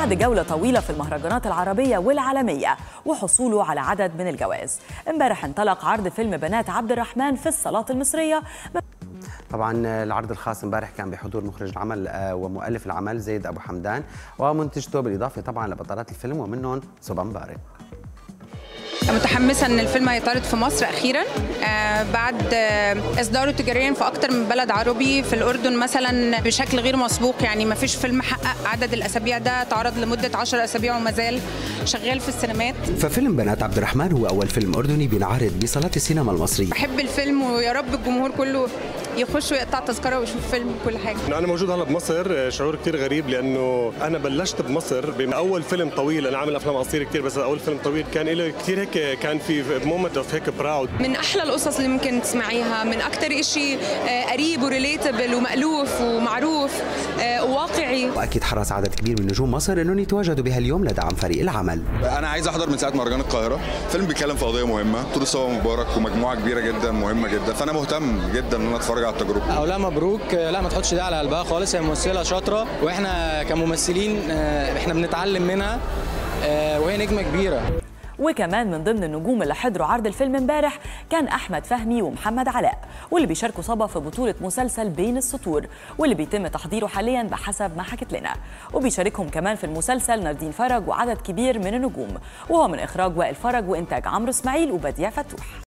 بعد جولة طويلة في المهرجانات العربية والعالمية وحصوله على عدد من الجوائز امبارح انطلق عرض فيلم بنات عبد الرحمن في الصالات المصرية طبعا العرض الخاص امبارح كان بحضور مخرج العمل ومؤلف العمل زيد ابو حمدان ومنتجته بالاضافه طبعا لبطلات الفيلم ومنهم صبا مبارك متحمسه ان الفيلم هيتعرض في مصر اخيرا آه بعد آه اصداره تجاريا في اكتر من بلد عربي في الاردن مثلا بشكل غير مسبوق يعني ما فيش فيلم حقق عدد الاسابيع ده اتعرض لمده 10 اسابيع وما زال شغال في السينمات ففيلم بنات عبد الرحمن هو اول فيلم اردني بينعرض بصالات السينما المصريه بحب الفيلم ويا رب الجمهور كله يخش ويقطع تذكره ويشوف فيلم وكل حاجه انا موجود هلا بمصر شعور كثير غريب لانه انا بلشت بمصر باول فيلم طويل انا عامل افلام قصيره كثير بس اول فيلم طويل كان له كثير هيك كان في مومنت اوف هيك براود من احلى القصص اللي ممكن تسمعيها من اكثر شيء قريب وريليتبل ومالوف ومعروف وواقعي واكيد حرص عدد كبير من نجوم مصر انهم يتواجدوا بهاليوم لدعم فريق العمل انا عايز احضر من ساعه مهرجان القاهره فيلم بيتكلم في قضيه مهمه طول صبا مبارك ومجموعه كبيره جدا مهمه جدا فانا مهتم جدا ان انا اتفرج على التجربه او لا مبروك لا ما تحطش ده على قلبها خالص هي ممثله شاطره واحنا كممثلين احنا بنتعلم منها وهي نجمه كبيره وكمان من ضمن النجوم اللي حضروا عرض الفيلم امبارح كان احمد فهمي ومحمد علاء واللي بيشاركوا صبا في بطوله مسلسل بين السطور واللي بيتم تحضيره حاليا بحسب ما حكت لنا وبيشاركهم كمان في المسلسل ناردين فرج وعدد كبير من النجوم وهو من اخراج وائل فرج وانتاج عمرو اسماعيل وبديع فتوح